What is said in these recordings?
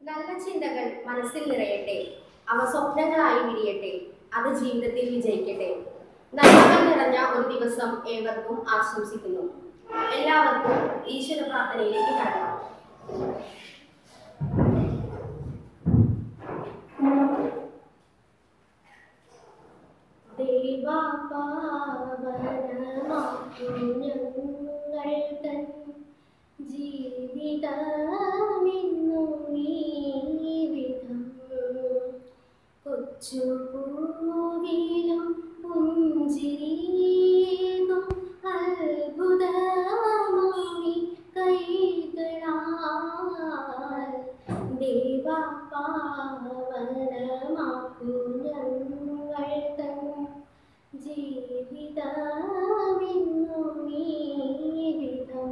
നല്ല ചിന്തകൾ മനസ്സിൽ നിറയട്ടെ അവ സ്വപ്നങ്ങളായി വിരിയട്ടെ അത് ജീവിതത്തിൽ വിജയിക്കട്ടെ നന്മകൾ നിറഞ്ഞ ഒരു ദിവസം ഏവർക്കും ആശംസിക്കുന്നു എല്ലാവർക്കും ഈശ്വര പ്രാർത്ഥനയിലേക്ക് കടക്കാം ദേവാപാവനമാക്കുഞ്ഞങ്ങൾ തൻ ജീവിതമിന്നു ഈ വിധം കൊച്ചു പൂവിലും പുഞ്ചിരീകും അത്ഭുതമാണി കൈകളാൽ ദേവാപാവനമാക്കു ഞങ്ങൾ തൻ ജീവിതമിന്നു ഈ വിധം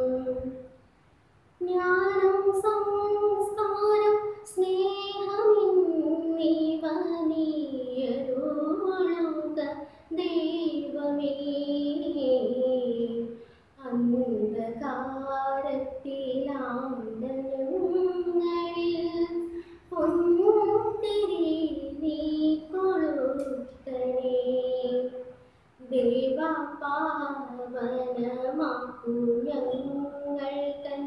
ജ്ഞാനം സംസ്കാരം സ്നേഹമിന്നിവ നീയരുളുക ദൈവമേ അന്ധകാരത്തിലാണ്ടങ്ങളിൽ പൊന്നുത്തിരി നീ കൊളുത്തണേ ദേവാപാവനമാക്കു ഞങ്ങൾ തൻ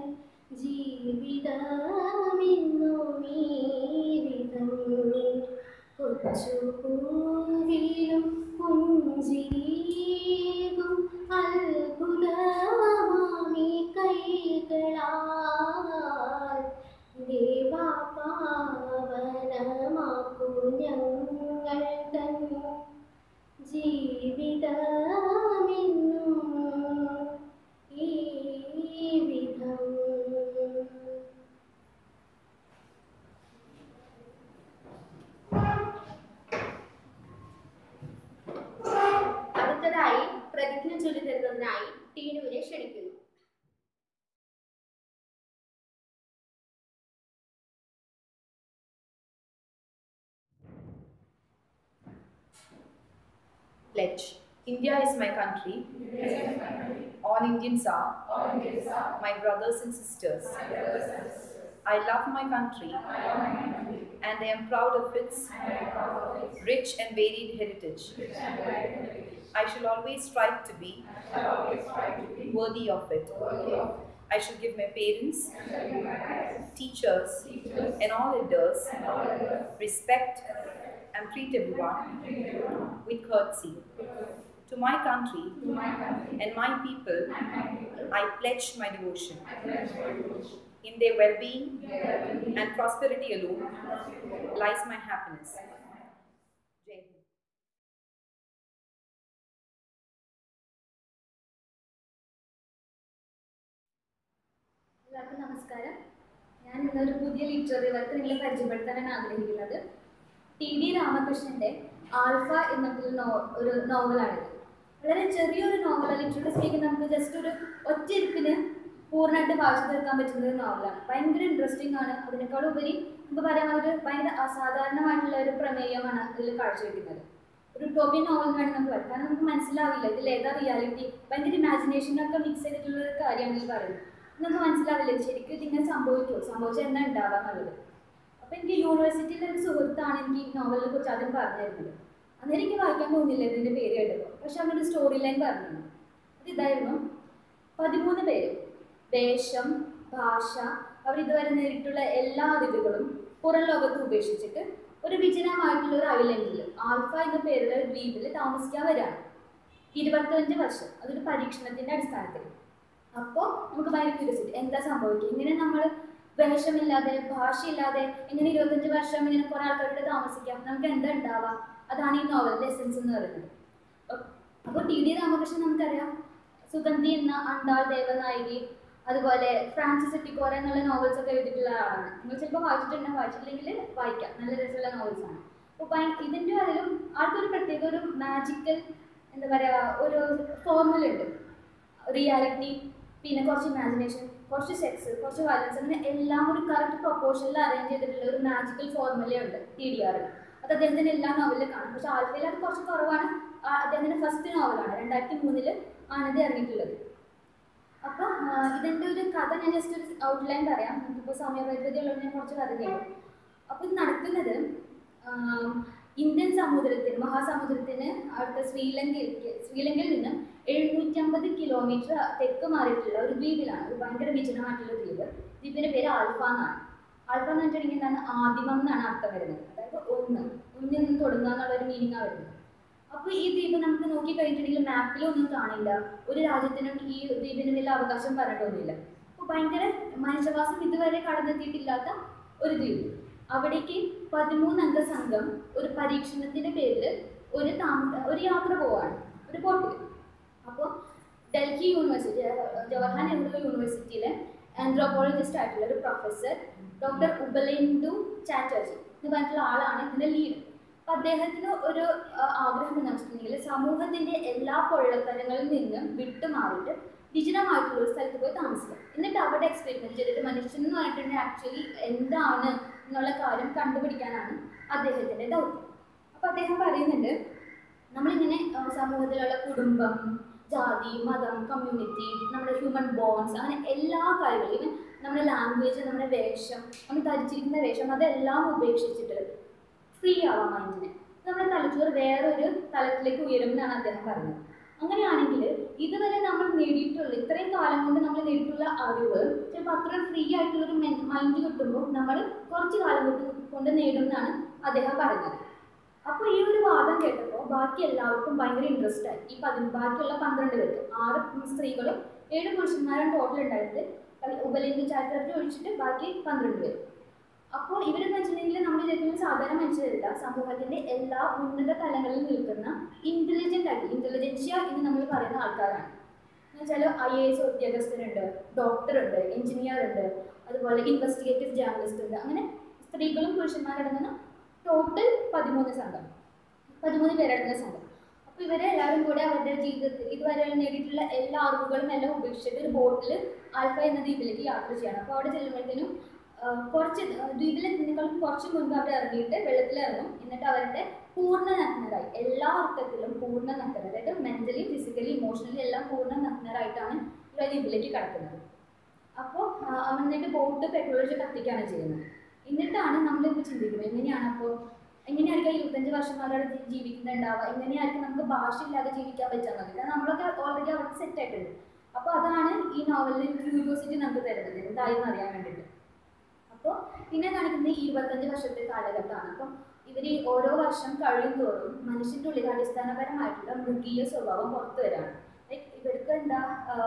ജീവിതമിന്നു ഈ വിധം കൊച്ചു പൂവിലും പുഞ്ചിരീകും അത്ഭുതമാമി കൈകളാൽ ദേവാപാവനമാക്കു ഞങ്ങൾ തൻ ജീവിതമെന്നും ഈ വിധം അടുത്തതായി പ്രതിജ്ഞ ചൊല്ലി തരുന്നതിനായി ടീനുവിനെ ക്ഷണിക്കുന്നു Pledge. India is my country. All Indians are my brothers and sisters. I love my country and I am proud of its rich and varied heritage. I shall always strive to be worthy of it. I shall give my parents, teachers, and all elders respect and treat everyone with courtesy. To my country and my people, I pledge my devotion. In their well being and prosperity alone lies my happiness. Jai Hind. എല്ലാവർക്കും നമസ്കാരം ഞാൻ ഇന്നൊരു പുതിയ literary work നിങ്ങളെ പരിചയപ്പെടുത്താനാണ് ആഗ്രഹിക്കുന്നത് T D രാമകൃഷ്ണന്റെ Alpha എന്നിട്ടുള്ള നോ ഒരു നോവലാണിത് വളരെ ചെറിയൊരു നോവലാണ് ലിറ്റററി സ്പീക്കിംഗ് നമുക്ക് ജസ്റ്റ് ഒരു ഒറ്റയിരിപ്പിന് പൂർണ്ണമായിട്ട് വായിച്ചു തീർക്കാൻ പറ്റുന്ന ഒരു നോവലാണ് ഭയങ്കര ഇൻട്രസ്റ്റിംഗ് ആണ് അതിനേക്കാൾ ഉപരി നമുക്ക് പറയാൻ ഒരു ഭയങ്കര അസാധാരണമായിട്ടുള്ള ഒരു പ്രമേയമാണ് ഇതിൽ കാഴ്ചവെക്കുന്നത് ഒരു ടോപ്പിക് നോവൽ എന്ന് വേണമെങ്കിൽ നമുക്ക് പറയാം കാരണം നമുക്ക് മനസ്സിലാവില്ല ഇതിൽ ഏതാ റിയാലിറ്റി ഭയങ്കര ഇമാജിനേഷനൊക്കെ മിക്സ് ചെയ്തിട്ടുള്ള ഒരു കാര്യമാണ് ഇതിൽ പറയുന്നത് നമുക്ക് മനസ്സിലാവില്ല ഇത് ശരിക്കും ഇതിങ്ങനെ സംഭവിക്കുമോ സംഭവിച്ചാൽ എന്താ ഉണ്ടാവുക എന്നുള്ളത് അപ്പോൾ എനിക്ക് യൂണിവേഴ്സിറ്റിയിലെ ഒരു സുഹൃത്താണ് എനിക്ക് ഈ നോവലിനെ കുറിച്ച് ആദ്യം പറഞ്ഞു തരുന്നത് അന്നേരം എനിക്ക് വായിക്കാൻ തോന്നില്ല ഇതിൻ്റെ പേര് കേട്ടപ്പോൾ പക്ഷെ അവനൊരു സ്റ്റോറി ലൈൻ പറഞ്ഞു അത് ഇതായിരുന്നു പതിമൂന്ന് പേര് ദേശം ഭാഷ അവർ ഇതുവരെ നേരിട്ടുള്ള എല്ലാ അതിഥികളും പുറം ലോകത്ത് ഉപേക്ഷിച്ചിട്ട് ഒരു വിജനമായിട്ടുള്ള ഒരു ഐലൻഡിൽ ആൽഫ എന്ന പേരുള്ള ഒരു ദ്വീപിൽ താമസിക്കാൻ വരികയാണ് ഇരുപത്തഞ്ച് വർഷം അതൊരു പരീക്ഷണത്തിന്റെ അടിസ്ഥാനത്തിൽ അപ്പോൾ നമുക്ക് ഭയങ്കര ക്യൂരിയോസിറ്റി എന്താ സംഭവിക്കുക ഇങ്ങനെ നമ്മൾ വേഷമില്ലാതെ ഭാഷയില്ലാതെ ഇങ്ങനെ ഇരുപത്തഞ്ച് വർഷം ഇങ്ങനെ കുറെ ആൾക്കാരുടെ താമസിക്കാം നമുക്ക് എന്താ ഉണ്ടാവുക അതാണ് ഈ നോവലിന്റെ എസെൻസ് എന്ന് പറയുന്നത് അപ്പോൾ ടി ഡി രാമകൃഷ്ണൻ നമുക്കറിയാം സുഗന്ധി എന്ന അണ്ടാൾ ദേവനായികി അതുപോലെ ഫ്രാൻസിസ് എട്ടിക്കോര എന്നുള്ള നോവൽസ് ഒക്കെ എഴുതിയിട്ടുള്ള ആളാണ് നിങ്ങൾ ചിലപ്പോൾ വായിച്ചിട്ടുണ്ടെങ്കിൽ വായിച്ചിട്ടില്ലെങ്കിൽ വായിക്കാം നല്ല രസമുള്ള നോവൽസ് ആണ് അപ്പോൾ ഭയ- ഇതിൻ്റെ അതിലും ആൾക്കൊരു പ്രത്യേക ഒരു മാജിക്കൽ എന്താ പറയുക ഒരു ഫോർമുല ഉണ്ട് റിയാലിറ്റി പിന്നെ കുറച്ച് ഇമാജിനേഷൻ കുറച്ച് സെക്സ് കുറച്ച് വയലൻസ് അങ്ങനെ എല്ലാം ഒരു കറക്റ്റ് പ്രൊപ്പോർഷനിൽ അറേഞ്ച് ചെയ്തിട്ടുള്ള ഒരു മാജിക്കൽ ഫോർമുലയുണ്ട് ടി ഡി ആറിൽ അത് അദ്ദേഹത്തിന്റെ എല്ലാ നോവലിലും കാണും പക്ഷെ ആൽഫയിൽ അത് കുറച്ച് കുറവാണ് ആ അദ്ദേഹത്തിന്റെ ഫസ്റ്റ് നോവലാണ് രണ്ടായിരത്തി മൂന്നില് ആനന്ദി ഇറങ്ങിയിട്ടുള്ളത് അപ്പോൾ ഇതിൻ്റെ ഒരു കഥ ഞാൻ ജസ്റ്റ് ഒരു ഔട്ട്ലൈൻ പറയാം നമുക്കിപ്പോൾ സമയപരിധി ഉള്ളതുകൊണ്ട് ഞാൻ കുറച്ച് കഥ കേൾക്കും അപ്പോൾ ഇത് നടക്കുന്നത് ആം, ഇന്ത്യൻ സമുദ്രത്തിന് മഹാസമുദ്രത്തിന് അടുത്ത ശ്രീലങ്കയിലേക്ക് ശ്രീലങ്കയിൽ നിന്നും എഴുന്നൂറ്റമ്പത് കിലോമീറ്റർ തെക്ക് മാറിയിട്ടുള്ള ഒരു ദ്വീപിലാണ് ഒരു ഭയങ്കര വിജനമായിട്ടുള്ള ദ്വീപ് ദ്വീപിന്റെ പേര് ആൽഫ എന്നാണ് ആൽഫ എന്ന് വെച്ചിട്ടുണ്ടെങ്കിൽ എന്താണ് ആദിമം എന്നാണ് അർത്ഥം വരുന്നത് അതായത് ഒന്ന് ഒന്നിൽ നിന്ന് തുടങ്ങുക എന്നുള്ള ഒരു മീനിങ്ങാണ് വരുന്നത് അപ്പോൾ ഈ ദ്വീപ് നമുക്ക് നോക്കി കഴിഞ്ഞിട്ടുണ്ടെങ്കിൽ മാപ്പിലൊന്നും കാണില്ല ഒരു രാജ്യത്തിനും ഈ ദ്വീപിന് വലിയ അവകാശം പറഞ്ഞിട്ടൊന്നുമില്ല അപ്പോൾ ഭയങ്കര മനുഷ്യവാസം ഇതുവരെ കടന്നെത്തിയിട്ടില്ലാത്ത ഒരു ദ്വീപ് അവിടേക്ക് പതിമൂന്നംഗ സംഘം ഒരു പരീക്ഷണത്തിന്റെ പേരിൽ ഒരു താമ ഒരു യാത്ര പോവാണ് ഒരു ബോട്ടിൽ അപ്പോൾ ഡൽഹി യൂണിവേഴ്സിറ്റി ജവഹർലാൽ നെഹ്റു യൂണിവേഴ്സിറ്റിയിലെ ആന്ത്രോപോളജിസ്റ്റ് ആയിട്ടുള്ള ഒരു പ്രൊഫസർ ഡോക്ടർ ഉപലേന്ദു ചാറ്റർജി എന്ന് പറഞ്ഞിട്ടുള്ള ആളാണ് ഇതിന്റെ ലീഡ് അപ്പൊ അദ്ദേഹത്തിന് ഒരു ആ, ആഗ്രഹം എന്ന് വെച്ചിട്ടുണ്ടെങ്കിൽ സമൂഹത്തിന്റെ എല്ലാ പൊള്ളത്തരങ്ങളിൽ നിന്നും വിട്ടുമാറിയിട്ട് വിജനമായിട്ടുള്ള ഒരു സ്ഥലത്ത് പോയി താമസിക്കാം എന്നിട്ട് അവിടെ എക്സ്പെരിമെന്റ് ചെയ്തിട്ട് മനുഷ്യൻ എന്ന് പറഞ്ഞിട്ടുണ്ടെങ്കിൽ ആക്ച്വലി എന്താണ് എന്നുള്ള കാര്യം കണ്ടുപിടിക്കാനാണ് അദ്ദേഹത്തിന്റെ ദൗത്യം അപ്പൊ അദ്ദേഹം പറയുന്നുണ്ട് നമ്മളിങ്ങനെ ആ, സമൂഹത്തിലുള്ള കുടുംബം ജാതി മതം കമ്മ്യൂണിറ്റി നമ്മുടെ ഹ്യൂമൻ ബോൺസ് അങ്ങനെ എല്ലാ കാര്യങ്ങളും ഈവൻ നമ്മുടെ ലാംഗ്വേജ് നമ്മുടെ വേഷം നമ്മൾ ധരിച്ചിരിക്കുന്ന വേഷം അതെല്ലാം ഉപേക്ഷിച്ചിട്ട് ഫ്രീ ആവാം മൈൻഡിന് നമ്മുടെ തലച്ചോറ് വേറൊരു തലത്തിലേക്ക് ഉയരും എന്നാണ് അദ്ദേഹം പറഞ്ഞത് അങ്ങനെയാണെങ്കിൽ ഇതുവരെ നമ്മൾ നേടിയിട്ടുള്ള ഇത്രയും കാലം കൊണ്ട് നമ്മൾ നേടിയിട്ടുള്ള അറിവ് ചിലപ്പോൾ അത്ര ഫ്രീ ആയിട്ടുള്ള ഒരു മൈൻഡ് കിട്ടുമ്പോൾ നമ്മൾ കുറച്ച് കാലം കൊണ്ട് കൊണ്ട് നേടും എന്നാണ് അദ്ദേഹം പറഞ്ഞത് അപ്പോൾ ഈ ഒരു വാദം കേട്ടപ്പോൾ ബാക്കി എല്ലാവർക്കും ഭയങ്കര ഇൻട്രസ്റ്റ് ആയി ഈ പതി ബാക്കിയുള്ള പന്ത്രണ്ട് പേർക്ക് ആറ് സ്ത്രീകളും ഏഴ് പുരുഷന്മാരും ടോട്ടൽ ഉണ്ടായിട്ട് ഉപലേന്ദ്ര ചാറ്റർജി ഒഴിച്ചിട്ട് ബാക്കി പന്ത്രണ്ട് പേര് അപ്പോൾ ഇവരെന്ന് വെച്ചിട്ടുണ്ടെങ്കിൽ നമ്മൾ വിചാരിക്കുന്നത് സാധാരണ മനുഷ്യരല്ല സമൂഹത്തിന്റെ എല്ലാ ഉന്നത തലങ്ങളിൽ നിൽക്കുന്ന ഇന്റലിജന്റ് ആയിട്ട് ഇന്റലിജൻഷ്യ എന്ന് നമ്മൾ പറയുന്ന ആൾക്കാരാണ് എന്നുവെച്ചാൽ ഐ എ എസ് ഉദ്യോഗസ്ഥരുണ്ട് ഡോക്ടർ ഉണ്ട് എഞ്ചിനീയർ ഉണ്ട് അതുപോലെ ഇൻവെസ്റ്റിഗേറ്റീവ് ജേർണലിസ്റ്റ് ഉണ്ട് അങ്ങനെ സ്ത്രീകളും പുരുഷന്മാരടങ്ങുന്ന ടോട്ടൽ പതിമൂന്ന് സംഘം പതിമൂന്ന് പേരടങ്ങുന്ന സംഘം അപ്പോൾ ഇവരെ എല്ലാവരും കൂടെ അവരുടെ ജീവിതത്തിൽ ഇതുവരെ നേടിയിട്ടുള്ള എല്ലാ അറിവുകളും എല്ലാം ഉപേക്ഷിച്ചിട്ട് ഒരു ബോട്ടിൽ ആൽഫ എന്ന ദ്വീപിലേക്ക് യാത്ര ചെയ്യണം അപ്പോൾ അവിടെ ചെല്ലുമ്പോഴത്തേനും ആ, കുറച്ച് ദ്വീപിലെത്തുന്നതിനേക്കാളും കുറച്ച് മുൻപ് അവർ ഇറങ്ങിയിട്ട് വെള്ളത്തിൽ ഇറങ്ങും എന്നിട്ട് അവരുടെ പൂർണ്ണ നഗ്നരായി എല്ലാ അർത്ഥത്തിലും പൂർണ്ണ നഗ്നർ അതായത് മെന്റലി ഫിസിക്കലി ഇമോഷണലി എല്ലാം പൂർണ്ണ നഗ്നരായിട്ടാണ് ഇവർ ദ്വീപിലേക്ക് കടക്കുന്നത് അപ്പോൾ എന്നിട്ട് ബോട്ട് പെട്രോൾ ഒഴിച്ച് കത്തിക്കുകയാണ് ചെയ്യുന്നത് എന്നിട്ടാണ് നമ്മളിപ്പോൾ ചിന്തിക്കുന്നത് എങ്ങനെയാണ് അപ്പോൾ എങ്ങനെയായിരിക്കും ഇരുപത്തഞ്ച് വർഷം അവരവിടെ ജീ- ജീവിക്കുന്നുണ്ടാവുക എങ്ങനെയായിരിക്കും നമുക്ക് ഭാഷയില്ലാതെ ജീവിക്കാൻ പറ്റാൻ മതി കാരണം നമ്മളൊക്കെ ഓൾറെഡി അവിടെ സെറ്റ് ആയിട്ടുണ്ട് അപ്പോൾ അതാണ് ഈ നോവലിൽ ക്യൂരിയോസിറ്റി നമുക്ക് തരുന്നത് എന്തായെന്ന് അറിയാൻ വേണ്ടിയിട്ട് അപ്പോൾ പിന്നെ കാണിക്കുന്നത് ഈ ഇരുപത്തഞ്ച് വർഷത്തെ കാലഘട്ടമാണ് അപ്പം ഇവർ ഈ ഓരോ വർഷം കഴിയും തോറും മനുഷ്യൻ്റെ ഉള്ളിൽ അടിസ്ഥാനപരമായിട്ടുള്ള മൃഗീയ സ്വഭാവം പുറത്തു വരാണ് ലൈക്ക് ഇവർക്ക് എന്താ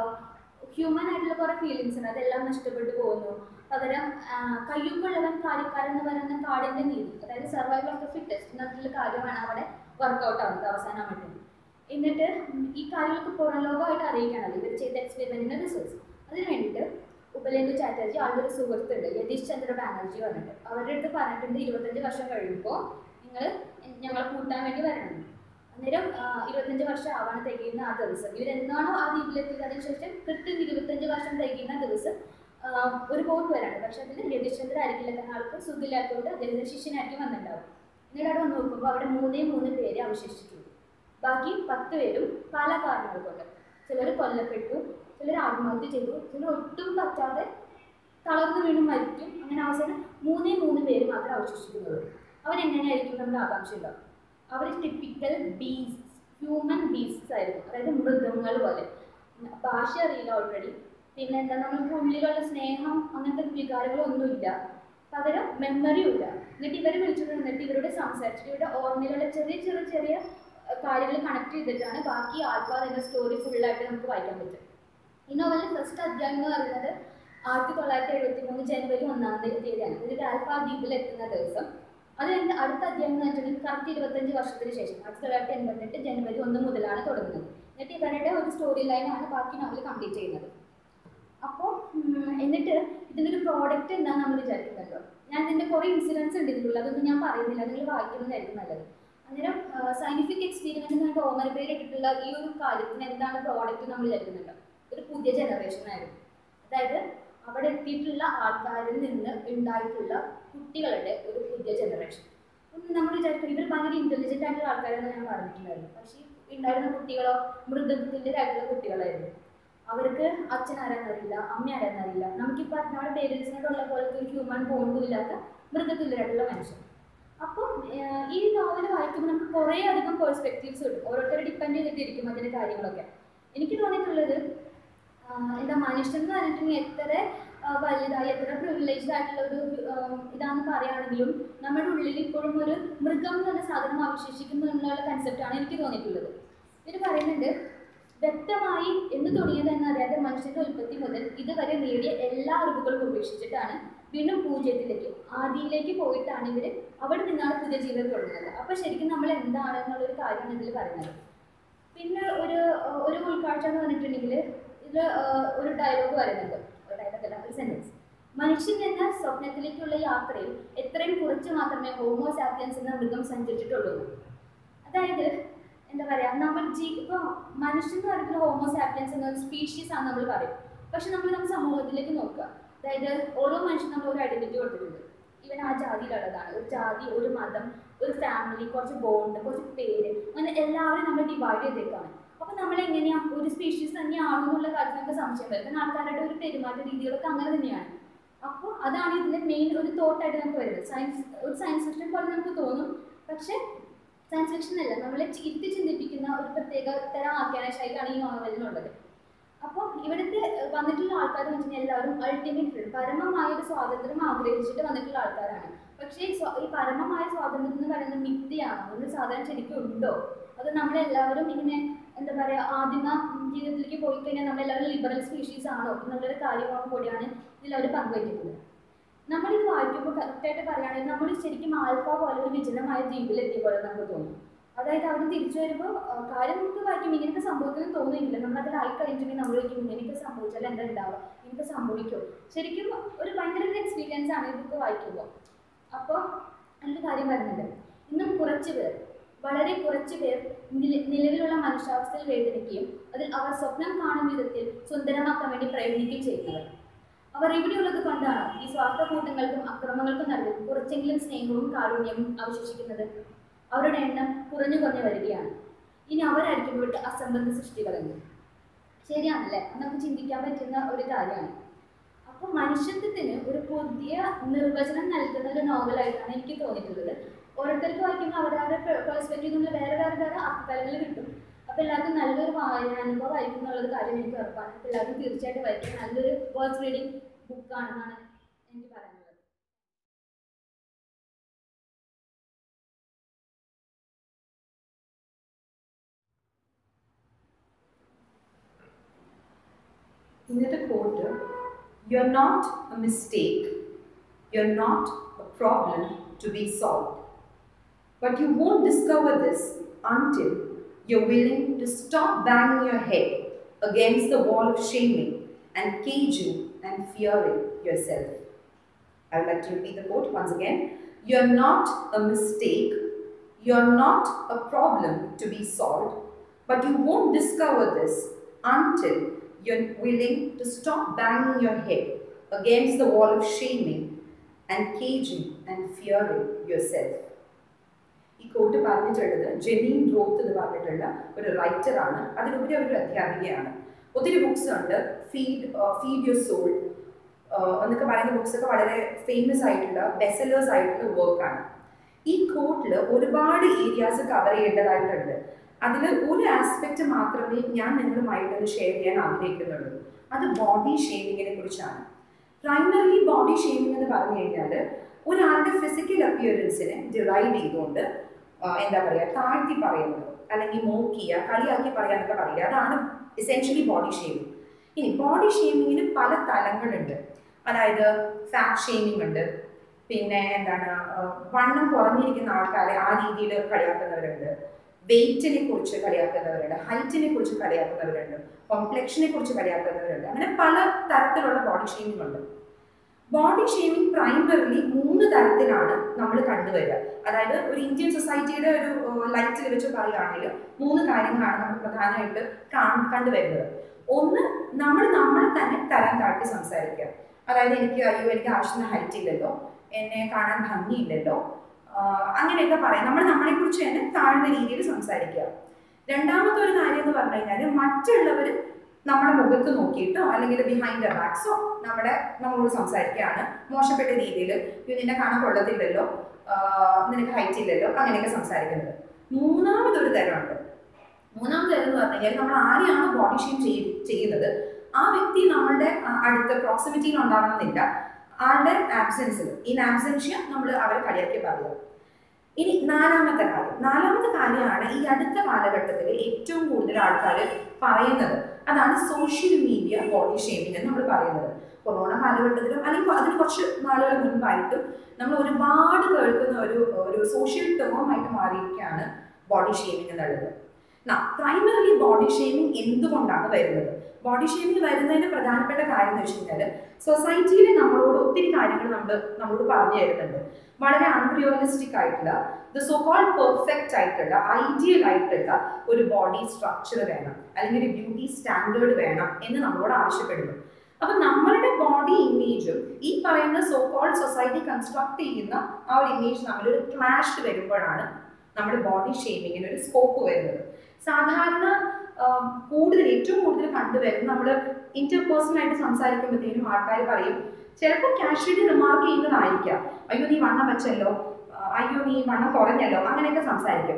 ഹ്യൂമൻ ആയിട്ടുള്ള കുറേ ഫീലിങ്സ് ഉണ്ട് അതെല്ലാം നഷ്ടപ്പെട്ടു പോകുന്നു പകരം ആ, കയ്യൊപ്പുള്ളവൻ കാര്യക്കാരൻ എന്ന് പറയുന്ന കാടിന്റെ നീതി അതായത് സർവൈവൽ ഓഫ് ദ ഫിറ്റസ്റ്റ് എന്നുള്ള കാര്യമാണ് അവിടെ വർക്കൗട്ട് ആവുന്നത് അവസാനമായിട്ട് എന്നിട്ട് ഉം, ഈ കാര്യങ്ങൾക്ക് പുറം ലോകമായിട്ട് അറിയിക്കാണല്ലോ ഇവർ ചെയ്ത എക്സ്പെരിമെന്റിന്റെ റിസൾട്ട്സ് അതിന് വേണ്ടിയിട്ട് ഉപലേന്ദു ചാറ്റർജി ആളുടെ ഒരു സുഹൃത്തുണ്ട് യതീഷ് ചന്ദ്ര ബാനർജി വന്നിട്ട് അവരുടെ അടുത്ത് പറഞ്ഞിട്ടുണ്ട് ഇരുപത്തഞ്ച് വർഷം കഴിയുമ്പോൾ നിങ്ങൾ ഞങ്ങളെ കൂട്ടാൻ വേണ്ടി വരണം അന്നേരം ആ, ഇരുപത്തഞ്ച് വർഷം ആവാണ് തികയുന്ന ആ ദിവസം ഇവരെന്താണോ ആ ദ്വീപിലെത്തിയത് അതിനുശേഷം കൃത്യം ഇരുപത്തഞ്ച് വർഷം തികയുന്ന ദിവസം ആ, ഒരു ബോട്ട് വരാണ് പക്ഷെ അതിൽ യതീഷ് ചന്ദ്ര ആയിരിക്കില്ല കാരണം ആൾക്ക് സുഖമില്ലാത്തതുകൊണ്ട് അദ്ദേഹത്തിന്റെ ശിഷ്യനായിരിക്കും വന്നിട്ടുണ്ടാവും എന്നിട്ട് അവിടെ വന്ന് നോക്കുമ്പോൾ അവിടെ മൂന്നേ മൂന്ന് പേര് അവശേഷിച്ചിട്ടുള്ളൂ ബാക്കി പത്ത് പേരും പല കാരണങ്ങൾ കൊണ്ട് ചിലർ കൊല്ലപ്പെട്ടു ചിലർ ആത്മഹത്യ ചെയ്തു ചിലർ ഒട്ടും പറ്റാതെ തളർന്നു വീണ് മരിക്കും അങ്ങനെ അവസാനം മൂന്നേ മൂന്ന് പേര് മാത്രമേ അവശേഷിക്കുന്നുള്ളൂ അവരെങ്ങനെയായിരിക്കും നമ്മുടെ ആകാംക്ഷ ഉണ്ടാവും അവർ ടിപ്പിക്കൽ ബീസ് ഹ്യൂമൻ ബീസ്റ്റ്സ് ആയിരുന്നു അതായത് മൃഗങ്ങൾ പോലെ ഭാഷ അറിയില്ല ഓൾറെഡി പിന്നെ എന്താ നമ്മൾക്ക് ഉള്ളിലുള്ള സ്നേഹം അങ്ങനത്തെ വികാരങ്ങളൊന്നുമില്ല പകരം മെമ്മറിയും ഇല്ല എന്നിട്ട് ഇവരെ വിളിച്ചിട്ട് എന്നിട്ട് ഇവരോട് സംസാരിച്ചിട്ട് ഇവരുടെ ഓർമ്മയിലുള്ള ചെറിയ ചെറിയ ചെറിയ കാര്യങ്ങൾ കണക്ട് ചെയ്തിട്ടാണ് ബാക്കി ആൽഫാർ എന്ന സ്റ്റോറി ഫുള്ളായിട്ട് നമുക്ക് വായിക്കാൻ പറ്റും ഈ നോവലിന്റെ ഫസ്റ്റ് അധ്യായം എന്ന് പറയുന്നത് ആയിരത്തി തൊള്ളായിരത്തി എഴുപത്തി മൂന്ന് ജനുവരി ഒന്നാം തീയതി തീയതിയാണ് ഇതിൽ ആൽഫ ദ്വീപിൽ എത്തുന്ന ദിവസം അത് കഴിഞ്ഞ് അടുത്ത അധ്യായം എന്ന് വെച്ചിട്ടുണ്ടെങ്കിൽ കറക്റ്റ് ഇരുപത്തഞ്ച് വർഷത്തിന് ശേഷം ആയിരത്തി തൊള്ളായിരത്തി എൺപത്തെട്ട് ജനുവരി ഒന്ന് മുതലാണ് തുടങ്ങുന്നത് എന്നിട്ട് ഇവരുടെ ഒരു സ്റ്റോറി ലൈനാണ് ബാക്കി നോവൽ കംപ്ലീറ്റ് ചെയ്യുന്നത് അപ്പോൾ എന്നിട്ട് ഇതിനൊരു പ്രോഡക്റ്റ് എന്താണെന്ന് നമ്മൾ വിചാരിക്കുന്നല്ലോ ഞാൻ ഇതിൻ്റെ കുറേ ഇൻസിഡൻസ് ഉണ്ട് ഇതിലുള്ള അതൊന്നും ഞാൻ പറയുന്നില്ല നിങ്ങൾ വായിക്കുന്നതായിരിക്കും നല്ലത് അന്നേരം സയന്റിഫിക് എക്സ്പീരിമെന്റ് എന്ന് പറഞ്ഞിട്ട് ഓമന പേര് ഇട്ടിട്ടുള്ള ഈ ഒരു കാര്യത്തിന് എന്താണ് പ്രോഡക്റ്റ് നമ്മൾ വിചാരിക്കുന്നുണ്ട് ഒരു പുതിയ ജനറേഷൻ ആയിരുന്നു അതായത് അവിടെ എത്തിയിട്ടുള്ള ആൾക്കാരിൽ നിന്ന് ഉണ്ടായിട്ടുള്ള കുട്ടികളുടെ ഒരു പുതിയ ജനറേഷൻ നമ്മൾ വിചാരിക്കും ഇവർ ഭയങ്കര ഇന്റലിജന്റ് ആയിട്ടുള്ള ആൾക്കാരെന്ന് ഞാൻ പറഞ്ഞിട്ടുണ്ടായിരുന്നു പക്ഷേ ഈ ഉണ്ടായിരുന്ന കുട്ടികളോ മൃഗത്തിൻ്റെതായിട്ടുള്ള കുട്ടികളായിരുന്നു അവർക്ക് അച്ഛൻ ആരാന്നറിയില്ല അമ്മ ആരാന്നറിയില്ല നമുക്കിപ്പോൾ നമ്മുടെ പേരൻസിനോടുള്ള പോലത്തെ ഒരു ഹ്യൂമൻ ബോണ്ടും ഇല്ലാത്ത മൃഗതുല്യരായിട്ടുള്ള മനുഷ്യൻ അപ്പം ഏഹ്, ഈ നോവൽ വായിക്കുമ്പോൾ നമുക്ക് കുറേ അധികം പേഴ്സ്പെക്റ്റീവ്സ് കിട്ടും ഓരോരുത്തരെ ഡിപ്പെൻഡ് ചെയ്തിട്ടിരിക്കും അതിൻ്റെ കാര്യങ്ങളൊക്കെ എനിക്ക് തോന്നിയിട്ടുള്ളത് ആഹ്, എന്താ മനുഷ്യൻ എന്ന് പറഞ്ഞിട്ടുണ്ടെങ്കിൽ എത്ര ആഹ്, വലുതായി എത്ര പ്രിവിലേജ്ഡ് ആയിട്ടുള്ള ഒരു ആഹ്, ഇതാണെന്ന് പറയുകയാണെങ്കിലും നമ്മുടെ ഉള്ളിൽ ഇപ്പോഴും ഒരു മൃഗം എന്ന സാധനം അവശേഷിക്കുന്നു എന്നുള്ള കൺസെപ്റ്റാണ് എനിക്ക് തോന്നിയിട്ടുള്ളത് ഇവർ പറയുന്നുണ്ട് വ്യക്തമായി എന്ന് തുടങ്ങിയതെന്ന് അറിയാതെ മനുഷ്യന്റെ ഉൽപ്പത്തി മുതൽ ഇതുവരെ നേടിയ എല്ലാ അറിവുകളും ഉപേക്ഷിച്ചിട്ടാണ് വീണ്ടും പൂജ്യത്തിലേക്ക് ആദിയിലേക്ക് പോയിട്ടാണ് ഇവർ അവിടെ നിന്നാണ് പുതിയ ജീവിതം തുടങ്ങുന്നത് അപ്പൊ ശരിക്കും നമ്മൾ എന്താണ് എന്നുള്ളൊരു കാര്യമാണ് ഇതിൽ പറയുന്നത് പിന്നെ ഒരു ഏഹ്, ഒരു ഉൾക്കാഴ്ച എന്ന് പറഞ്ഞിട്ടുണ്ടെങ്കിൽ ഇതിൽ ഒരു ഡയലോഗ് പറയുന്നുണ്ട് ഒരു ഡയലോഗ് അല്ല ഒരു സെന്റൻസ് മനുഷ്യൻ എന്ന സ്വപ്നത്തിലേക്കുള്ള യാത്രയിൽ എത്രയും കുറച്ച് മാത്രമേ ഹോമോ സാപ്പിയൻസ് എന്ന മൃഗം സഞ്ചരിച്ചിട്ടുള്ളൂ അതായത് എന്താ പറയാ നമ്മൾ ജീ ഇപ്പോൾ മനുഷ്യൻ എന്ന് പറയുന്നത് ഹോമോ സാപ്പിയൻസ് എന്ന ഒരു സ്പീഷീസ് ആണ് നമ്മൾ പറയും പക്ഷെ നമ്മൾ നമ്മുടെ സമൂഹത്തിലേക്ക് നോക്കുക അതായത് ഓരോ മനുഷ്യനും നമ്മൾ ഒരു ഐഡന്റിറ്റി കൊടുത്തിട്ടുണ്ട് ഇവൻ ആ ജാതിയിലുള്ളതാണ് ഒരു ജാതി ഒരു മതം ഒരു ഫാമിലി കുറച്ച് ബോണ്ട് കുറച്ച് പേര് അങ്ങനെ എല്ലാവരും നമ്മൾ ഡിവൈഡ് ചെയ്തേക്കാണ് അപ്പൊ നമ്മൾ എങ്ങനെയാ ഒരു സ്പീഷീസ് തന്നെയാണോ എന്നുള്ള കാര്യത്തിൽ നമുക്ക് സംശയം വരും കാരണം ആൾക്കാരുടെ ഒരു പെരുമാറ്റ രീതികളൊക്കെ അങ്ങനെ തന്നെയാണ് അപ്പോൾ അതാണ് ഇതിന്റെ മെയിൻ ഒരു തോട്ടായിട്ട് നമുക്ക് വരുന്നത് സയൻസ് ഒരു സയൻസ് ഫിക്ഷൻ പോലെ നമുക്ക് തോന്നും പക്ഷേ സയൻസ് ഫിക്ഷൻ അല്ല നമ്മളെ ഇരുത്തി ചിന്തിപ്പിക്കുന്ന ഒരു പ്രത്യേക തരം ആഖ്യാന ശൈലിയാണ് ഈ നോവലിനുള്ളത് അപ്പോൾ ഇവിടുത്തെ ഏഹ്, വന്നിട്ടുള്ള ആൾക്കാർ എന്ന് വെച്ചാൽ എല്ലാവരും അൾട്ടിമേറ്റ് പരമമായ ഒരു സ്വാതന്ത്ര്യം ആഗ്രഹിച്ചിട്ട് വന്നിട്ടുള്ള ആൾക്കാരാണ് പക്ഷേ ഈ സ്വ- ഈ പരമമായ സ്വാതന്ത്ര്യം എന്ന് പറയുന്നത് മിഥ്യയാണോ ഒരു സാധനം ശരിക്കും ഉണ്ടോ അത് നമ്മളെല്ലാവരും ഇങ്ങനെ എന്താ പറയുക ആദിമ ജീവിതത്തിലേക്ക് പോയി കഴിഞ്ഞാൽ നമ്മളെല്ലാവരും ലിബറൽ സ്പീഷീസ് ആണോ എന്നുള്ളൊരു കാര്യമാണ് കൂടിയാണ് ഇതിൽ അവർ പങ്കുവയ്ക്കുന്നത് നമ്മളിത് വായിക്കുമ്പോൾ കറക്റ്റായിട്ട് പറയുകയാണെങ്കിൽ നമ്മൾ ശരിക്കും ആൽഫ പോലെ ഒരു വിജനമായ ദ്വീപിലെത്തിയ പോലെ നമുക്ക് തോന്നും അതായത് അവിടെ തിരിച്ചു വരുമ്പോൾ ആ, കാര്യം നമുക്ക് വായിക്കുമ്പോൾ ഇങ്ങനെയൊക്കെ സംഭവിക്കുമെന്ന് തോന്നുന്നില്ല നമ്മൾ അതിൽ ആയി കഴിഞ്ഞിട്ടുണ്ടെങ്കിൽ നമ്മൾ വയ്ക്കും ഇങ്ങനെയൊക്കെ സംഭവിച്ചാൽ എന്താ ഉണ്ടാവുക ഇങ്ങനെയൊക്കെ സംഭവിക്കും ശരിക്കും ഒരു ഭയങ്കര ഒരു എക്സ്പീരിയൻസ് ആണ് ഈ ബുക്ക് വായിക്കുമ്പോൾ അപ്പോൾ അതിൻ്റെ കാര്യം വരുന്നുണ്ട് ഇന്നും കുറച്ച് പേർ വളരെ കുറച്ച് പേർ നില- നിലവിലുള്ള മനുഷ്യാവസ്ഥയിൽ വേദനിക്കുകയും അതിൽ അവർ സ്വപ്നം കാണും വിധത്തിൽ സുന്ദരമാക്കാൻ വേണ്ടി പ്രയത്നിക്കുകയും ചെയ്യുന്നവർ അവർ ഇവിടെയുള്ളത് കൊണ്ടാണ് ഈ സ്വാർത്ഥ കൂട്ടങ്ങൾക്കും അക്രമങ്ങൾക്കും നടുവിൽ കുറച്ചെങ്കിലും സ്നേഹവും കാരുണ്യവും അവശേഷിക്കുന്നത് അവരുടെ എണ്ണം കുറഞ്ഞു കുറഞ്ഞു വരികയാണ് ഇനി അവരായിരിക്കും ഇവിടുത്തെ അസംബന്ധ സൃഷ്ടികളെന്ന് ശരിയാണല്ലേ അത് നമുക്ക് ചിന്തിക്കാൻ പറ്റുന്ന ഒരു കാര്യമാണ് അപ്പോൾ മനുഷ്യത്വത്തിന് ഒരു പുതിയ നിർവചനം നൽകുന്ന ഒരു നോവലായിട്ടാണ് എനിക്ക് തോന്നിയിട്ടുള്ളത് ഓരോരുത്തർക്ക് വായിക്കുമ്പോൾ അവരവരുടെ പെർസ്പെക്റ്റീവ് നമ്മൾ വേറെ വേറെ വേറെ അർത്ഥതലങ്ങൾ കിട്ടും അപ്പോൾ എല്ലാവർക്കും നല്ലൊരു വായനാനുഭവം ആയിരിക്കും എന്നുള്ളത് കാര്യം എനിക്ക് ഉറപ്പാണ് അപ്പോൾ എല്ലാവരും തീർച്ചയായിട്ടും വായിക്കും നല്ലൊരു വേർഡ്സ് റീഡിങ് ബുക്കാണെന്നാണ് എനിക്ക് പറയാനുള്ളത് ഇന്നത്തെ quote, you're not a mistake, you're not a problem to be solved. But you won't discover this until you're willing to stop banging your head against the wall of shaming and caging and fearing yourself. I would like to repeat the quote once again. You're not a mistake, you're not a problem to be solved, but you won't discover this until you're willing to stop banging your head against the wall of shaming and caging and fearing yourself. ഈ quote പറഞ്ഞിട്ടുള്ളത് Geneen Roth എന്ന് പറഞ്ഞിട്ടുള്ള ഒരു writer ആണ് അതിലുപരി അവർ ഒരു അധ്യാപികയാണ് ഒത്തിരി books ഉണ്ട് ഫീഡ് ഫീഡ് യുവർ സോൾ എന്നൊക്കെ പറയുന്ന ബുക്സ് ഒക്കെ വളരെ ഫേമസ് ആയിട്ടുള്ള ബെസലേഴ്സ് ആയിട്ടുള്ള വർക്കാണ് ഈ കോട്ടിൽ ഒരുപാട് ഏരിയാസ് കവർ ചെയ്യേണ്ടതായിട്ടുണ്ട് അതിൽ ഒരു ആസ്പെക്റ്റ് മാത്രമേ ഞാൻ നിങ്ങളുമായിട്ടൊന്ന് ഷെയർ ചെയ്യാൻ ആഗ്രഹിക്കുന്നുള്ളൂ അത് ബോഡി ഷേവിങ്ങിനെ കുറിച്ചാണ് പ്രൈമറിലി ബോഡി ഷേവിംഗ് എന്ന് പറഞ്ഞു കഴിഞ്ഞാൽ ഒരാളുടെ ഫിസിക്കൽ അപ്പിയറൻസിനെ ഡിറൈവ് ചെയ്തുകൊണ്ട് ആ, എന്താ പറയുക താഴ്ത്തി പറയുന്നത് അല്ലെങ്കിൽ മോക്ക് ചെയ്യുക കളിയാക്കി പറയാനൊക്കെ പറയുക അതാണ് എസെൻഷ്യലി ബോഡി ഷേവിങ് ഇനി ബോഡി ഷേമിങ്ങിന് പല തലങ്ങളുണ്ട് അതായത് ഫാറ്റ് ഷേമിംഗ് ഉണ്ട് പിന്നെ എന്താണ് ആ, വണ്ണം കുറഞ്ഞിരിക്കുന്ന ആൾക്കാരെ ആ രീതിയിൽ കളിയാക്കുന്നവരുണ്ട് വെയിറ്റിനെ കുറിച്ച് കളിയാക്കുന്നവരുണ്ട് ഹൈറ്റിനെ കുറിച്ച് കളിയാക്കുന്നവരുണ്ട് കോംപ്ലക്ഷനെ കുറിച്ച് കളിയാക്കുന്നവരുണ്ട് അങ്ങനെ പല തരത്തിലുള്ള ബോഡി ഷേമിംഗ് ഉണ്ട് ബോഡി ഷേമിംഗ് പ്രൈമറിലി മൂന്ന് തരത്തിലാണ് നമ്മൾ കണ്ടുവരിക അതായത് ഒരു ഇന്ത്യൻ സൊസൈറ്റിയുടെ ഒരു ലൈറ്റിൽ വെച്ച് പറയുകയാണെങ്കിൽ മൂന്ന് കാര്യങ്ങളാണ് നമ്മൾ പ്രധാനമായിട്ട് കാണ് കണ്ടുവരുന്നത് ഒന്ന് നമ്മൾ നമ്മളെ തന്നെ തരം താഴ്ത്തി സംസാരിക്കുക അതായത് എനിക്ക് അയ്യോ എനിക്ക് ആവശ്യത്തിന് ഹൈറ്റ് ഇല്ലല്ലോ എന്നെ കാണാൻ ഭംഗിയില്ലല്ലോ ആഹ് അങ്ങനെയൊക്കെ പറയാം നമ്മൾ നമ്മളെക്കുറിച്ച് തന്നെ താഴ്ന്ന രീതിയിൽ സംസാരിക്കുക രണ്ടാമത്തെ ഒരു കാര്യം എന്ന് പറഞ്ഞു കഴിഞ്ഞാൽ മറ്റുള്ളവർ നമ്മുടെ മുഖത്ത് നോക്കിയിട്ടോ അല്ലെങ്കിൽ ബിഹൈൻഡ് ബാക്സോ നമ്മുടെ നമ്മളോട് സംസാരിക്കുകയാണ് മോശപ്പെട്ട രീതിയിൽ നിന്നെ കാണാൻ കൊള്ളത്തില്ലല്ലോ ആഹ് നിനക്ക് ഹൈറ്റ് ഇല്ലല്ലോ അങ്ങനെയൊക്കെ സംസാരിക്കുന്നത് മൂന്നാമതൊരു തരമുണ്ട് മൂന്നാമത് തരം എന്ന് പറഞ്ഞു കഴിഞ്ഞാൽ നമ്മൾ ആരെയാണ് ബോഡി ഷെയിം ചെയ്യുന്നത് ആ വ്യക്തി നമ്മളുടെ ആ, അടുത്ത പ്രോക്സിമിറ്റിയിൽ ഉണ്ടാകണമെന്നില്ല ആളുടെ ആബ്സെൻസിൽ ഇൻ ആബ്സെൻഷ്യ നമ്മൾ അവരെ കളിയാക്കി പറയുക ഇനി നാലാമത്തെ കാര്യം നാലാമത്തെ കാര്യമാണ് ഈ അടുത്ത കാലഘട്ടത്തിൽ ഏറ്റവും കൂടുതൽ ആൾക്കാർ പറയുന്നത് അതാണ് സോഷ്യൽ മീഡിയ ബോഡി ഷേമിംഗ് എന്ന് നമ്മൾ പറയുന്നത് കൊറോണ കാലഘട്ടത്തിലും അല്ലെങ്കിൽ അതിന് കുറച്ച് നാളുകൾ മുൻപായിട്ടും നമ്മൾ ഒരുപാട് കേൾക്കുന്ന ഒരു ഒരു സോഷ്യൽ ടേം ആയിട്ട് മാറിയിരിക്കുകയാണ് ബോഡി ഷേമിംഗ് എന്നുള്ളത് പ്രൈമറിലി ബോഡി ഷേമിംഗ് എന്തുകൊണ്ടാണ് വരുന്നത് ബോഡി ഷേമിംഗ് വരുന്നതിന് പ്രധാനപ്പെട്ട കാര്യം എന്ന് വെച്ച് കഴിഞ്ഞാൽ സൊസൈറ്റിയിൽ നമ്മളോട് ഒത്തിരി കാര്യങ്ങൾ നമ്മൾ നമ്മളോട് പറഞ്ഞു തരുന്നുണ്ട് വളരെ അൺറിയലിസ്റ്റിക് ആയിട്ടുള്ള ദ സോ കോൾ പെർഫെക്റ്റ് ആയിട്ടുള്ള ഐഡിയൽ ആയിട്ടുള്ള ഒരു ബോഡി സ്ട്രക്ചർ വേണം അല്ലെങ്കിൽ ഒരു ബ്യൂട്ടി സ്റ്റാൻഡേർഡ് വേണം എന്ന് നമ്മളോട് ആവശ്യപ്പെടുന്നു അപ്പൊ നമ്മളുടെ ബോഡി ഇമേജും ഈ പറയുന്ന സോ കോൾ സൊസൈറ്റി കൺസ്ട്രക്ട് ചെയ്യുന്ന ആ ഒരു ഇമേജ് തമ്മിൽ ഒരു ക്ലാഷ് വരുമ്പോഴാണ് നമ്മുടെ ബോഡി ഷേമിങ്ങിന് ഒരു സ്കോപ്പ് വരുന്നത് സാധാരണ ആം, കൂടുതൽ ഏറ്റവും കൂടുതൽ കണ്ടുവരുന്നത് നമ്മൾ ഇന്റർപേഴ്സണൽ ആയിട്ട് സംസാരിക്കുമ്പോഴത്തേനും ആൾക്കാർ പറയും ചിലപ്പോൾ കാഷ്വലി റിമാർക്ക് ചെയ്യുന്നതായിരിക്കാം അയ്യോ നീ വണ്ണം വെച്ചല്ലോ ആ, അയ്യോ നീ വണ്ണം കുറഞ്ഞല്ലോ അങ്ങനെയൊക്കെ സംസാരിക്കും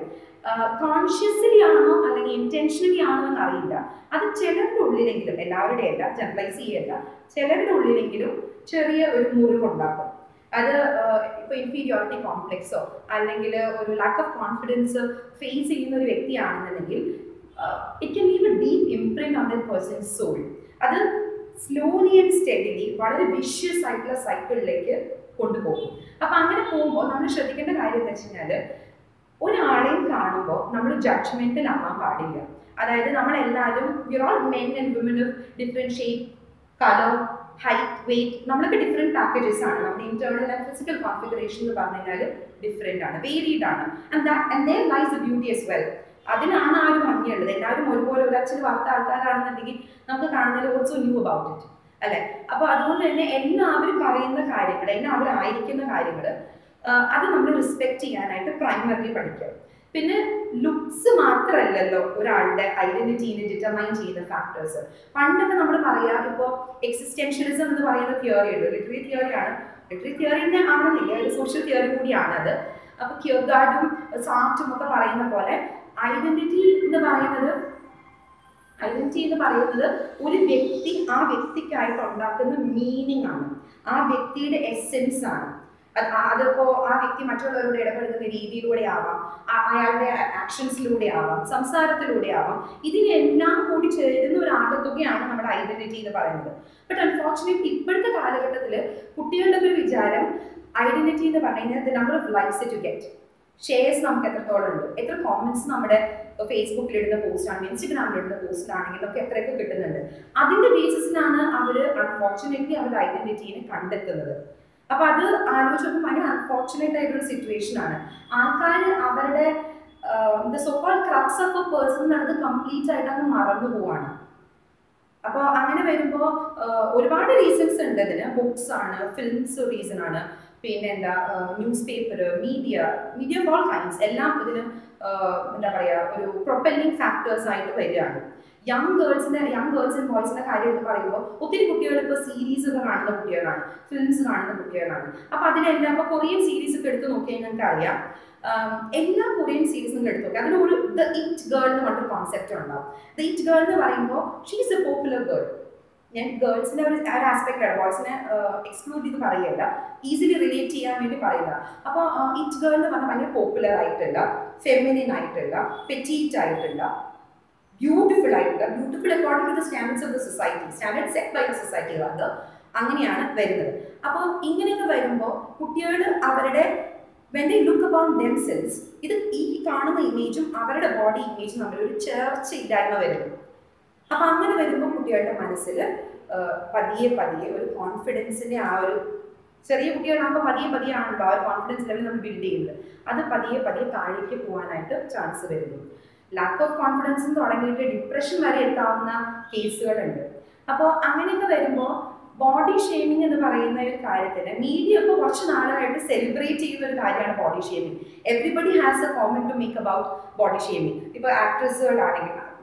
കോൺഷ്യസ്ലി ആണോ അല്ലെങ്കിൽ ഇന്റൻഷനലി ആണോ എന്ന് അറിയില്ല അത് ചിലരുടെ ഉള്ളിലെങ്കിലും എല്ലാവരുടെ അല്ല ജനറലൈസ് ചെയ്യല്ല ചിലരുടെ ഉള്ളിലെങ്കിലും ചെറിയ ഒരു മുറിവുണ്ടാക്കും അത് ഇപ്പൊ ഇൻഫീരിയോറിറ്റി കോംപ്ലക്സോ അല്ലെങ്കിൽ ഒരു ലാക്ക് ഓഫ് കോൺഫിഡൻസ് ഫേസ് ചെയ്യുന്ന ഒരു വ്യക്തിയാണെന്നുണ്ടെങ്കിൽ it can leave a deep imprint on that person's soul അത് സ്ലോലി ആൻഡ് സ്റ്റെഡിലി വളരെ വിഷ്യസ് ആയിട്ടുള്ള സൈക്കിളിലേക്ക് കൊണ്ടുപോകും അപ്പൊ അങ്ങനെ പോകുമ്പോൾ നമ്മൾ ശ്രദ്ധിക്കേണ്ട കാര്യം എന്താ വെച്ച് കഴിഞ്ഞാല് ഒരാളെയും കാണുമ്പോൾ നമ്മൾ ജഡ്ജ്മെന്റിൽ ആവാൻ പാടില്ല അതായത് നമ്മളെല്ലാവരും you all men and women of different shape colour height weight നമ്മളൊക്കെ ഡിഫറെൻറ്റ് പാക്കേജസ് ആണ് നമ്മുടെ ഇന്റേണൽ ആൻഡ് ഫിസിക്കൽ കോൺഫിഗറേഷൻ എന്ന് പറഞ്ഞു കഴിഞ്ഞാൽ ഡിഫറെൻ്റ് ആണ് വേരീഡ് ആണ് and that and there lies a beauty as well അതിനാണ് ആ ഒരു ഭംഗിയുള്ളത് എല്ലാവരും ഒരുപോലെ ഒരു അച്ഛൻ വാർത്ത ആൾക്കാരാണെന്നുണ്ടെങ്കിൽ നമുക്ക് കാണുന്നതിൽ ഓൾസോ ന്യൂ അബൌട്ട് ഇറ്റ് അല്ലെ അപ്പൊ അതുകൊണ്ട് തന്നെ എല്ലാവരും പറയുന്ന കാര്യങ്ങൾ എല്ലാവരും ആയിരിക്കുന്ന കാര്യങ്ങൾ അത് നമ്മൾ റെസ്പെക്ട് ചെയ്യാനായിട്ട് പ്രൈമറിലി പഠിക്കുക പിന്നെ ലുക്സ് മാത്രമല്ലല്ലോ ഒരാളുടെ ഐഡന്റിറ്റീനെ ഡിറ്റർമൈൻ ചെയ്യുന്ന ഫാക്ടേഴ്സ് പണ്ടൊക്കെ നമ്മൾ പറയാ ഇപ്പോൾ എക്സിസ്റ്റൻഷ്യലിസം എന്ന് പറയുന്ന തിയറി ഉണ്ട് ലിറ്ററി തിയറിയാണ് ലിറ്ററി തിയറി തന്നെ ആണെന്നില്ല ഒരു സോഷ്യൽ തിയറി കൂടിയാണ് അത് അപ്പൊ ക്യൂർഗാർഡും സാർട്ടും ഒക്കെ പറയുന്ന പോലെ ഐഡന്റിറ്റി എന്ന് പറയുന്നത് ഐഡന്റിറ്റി എന്ന് പറയുന്നത് ഒരു വ്യക്തി ആ വ്യക്തിക്കായിട്ട് ഉണ്ടാക്കുന്ന മീനിങ് ആണ് ആ വ്യക്തിയുടെ എസെൻസ് ആണ് അത് ആ- അതിപ്പോ ആ വ്യക്തി മറ്റുള്ളവരോട് ഇടപെടുന്ന രീതിയിലൂടെ ആവാം ആ- അയാളുടെ ആക്ഷൻസിലൂടെ ആവാം സംസാരത്തിലൂടെ ആവാം ഇതിനെല്ലാം കൂടി ചേരുന്ന ഒരു ആകത്തുകയാണ് നമ്മുടെ ഐഡന്റിറ്റി എന്ന് പറയുന്നത് ബട്ട് അൺഫോർച്ചുനേറ്റ്ലി ഇപ്പോഴത്തെ കാലഘട്ടത്തിൽ കുട്ടികളുടെ ഒരു വിചാരം ഐഡന്റിറ്റി എന്ന് പറയുന്നത് number of likes to get shares നമുക്ക് എത്രത്തോളം ഉണ്ട് എത്ര കോമന്റ്സ് നമ്മുടെ ഫേസ്ബുക്കിൽ ഇടുന്ന പോസ്റ്റ് ആണെങ്കിൽ ഇൻസ്റ്റഗ്രാമിൽ ഇടുന്ന പോസ്റ്റ് ആണെങ്കിൽ നമുക്ക് എത്രയൊക്കെ കിട്ടുന്നുണ്ട് അതിന്റെ ബേസിസിലാണ് അവർ അൺഫോർച്ചുനേറ്റ്ലി അവരുടെ ഐഡന്റിറ്റീനെ കണ്ടെത്തുന്നത് അപ്പൊ അത് ആലോചിച്ച് നോക്കുമ്പോൾ ഭയങ്കര അൺഫോർച്ചുനേറ്റ് ആയിട്ടൊരു സിറ്റുവേഷൻ ആണ് ആൾക്കാർ അവരുടെ the so called crux of a person എന്നുള്ളത് കംപ്ലീറ്റ് ആയിട്ട് അങ്ങ് മറന്നു പോവാണ് അപ്പോൾ അങ്ങനെ വരുമ്പോൾ ഒരുപാട് റീസൺസ് ഉണ്ട് ഇതിന് ബുക്സ് ആണ് ഫിലിംസ് റീസൺ ആണ് പിന്നെ എന്താ news paper media media all kinds എല്ലാം ഇതിന് ആഹ് എന്താ പറയുക ഒരു പ്രൊപ്പല്ലിംഗ് ഫാക്ടേഴ്സ് ആയിട്ട് വരികയാണ് യങ് ഗേൾസിന്റെ യങ് ഗേൾസ് ആൻഡ് ബോയ്സിന്റെ കാര്യം എടുത്ത് പറയുമ്പോൾ ഒത്തിരി കുട്ടികൾ ഇപ്പോൾ സീരീസ് ഒക്കെ കാണുന്ന കുട്ടികളാണ് ഫിലിംസ് കാണുന്ന കുട്ടികളാണ് അപ്പൊ അതിലെല്ലാം ഇപ്പോൾ കൊറിയൻ സീരീസ് ഒക്കെ എടുത്ത് നോക്കിയാൽ നിങ്ങൾക്ക് അറിയാം ആം, എല്ലാ കൊറിയൻ സീരീസും നിങ്ങൾ എടുത്ത് നോക്കി അതിലൊരു ദ ഇറ്റ് ഗേൾ എന്ന് പറഞ്ഞൊരു കോൺസെപ്റ്റ് ഉണ്ടാവും ദ ഇറ്റ് ഗേൾ എന്ന് പറയുമ്പോൾ she is a popular girl ഞാൻ ഗേൾസിന്റെ ഒരു ഒരു ആസ്പെക്റ്റാണ് ബോയ്സിനെ എക്സ്ക്ലൂഡ് ചെയ്ത് പറയുകയല്ല ഈസിലി റിലേറ്റ് ചെയ്യാൻ വേണ്ടി പറയുക അപ്പോൾ ഇറ്റ് ഗേൾ എന്ന് പറഞ്ഞാൽ ഭയങ്കര പോപ്പുലർ ആയിട്ടുള്ള ഫെമിനിൻ ആയിട്ടുള്ള പെറ്റീറ്റ് ആയിട്ടുള്ള ബ്യൂട്ടിഫുൾ ആയിട്ടുള്ള beautiful according to the standards of the society standard set by the society അത് അങ്ങനെയാണ് വരുന്നത് അപ്പോൾ ഇങ്ങനെയൊക്കെ വരുമ്പോൾ കുട്ടികൾ അവരുടെ when they look upon damsels ഇത് ഈ കാണുന്ന ഇമേജും അവരുടെ ബോഡി ഇമേജും തമ്മിൽ ഒരു ചേർച്ച ഇല്ലായ്മ വരുന്നു അപ്പൊ അങ്ങനെ വരുമ്പോൾ കുട്ടികളുടെ മനസ്സിൽ പതിയെ പതിയെ ഒരു കോൺഫിഡൻസിന്റെ ആ ഒരു ചെറിയ കുട്ടികളാകുമ്പോൾ പതിയെ പതിയെ ആണല്ലോ ആ ഒരു കോൺഫിഡൻസ് ലെവൽ നമ്മൾ ബിൽഡ് ചെയ്യുന്നത് അത് പതിയെ പതിയെ താഴേക്ക് പോകാനായിട്ട് ചാൻസ് വരുന്നു ലാക്ക് ഓഫ് കോൺഫിഡൻസ് തുടങ്ങിയിട്ട് ഡിപ്രഷൻ വരെ എത്താവുന്ന കേസുകളുണ്ട് അപ്പോൾ അങ്ങനെയൊക്കെ വരുമ്പോൾ ബോഡി ഷേമിംഗ് എന്ന് പറയുന്ന ഒരു കാര്യത്തിന് മീഡിയ ഇപ്പോൾ കുറച്ച് നാളായിട്ട് സെലിബ്രേറ്റ് ചെയ്യുന്ന ഒരു കാര്യമാണ് body shaming everybody has a comment to make about body shaming ഇപ്പോൾ ആക്ട്രസുകളാണെങ്കിൽ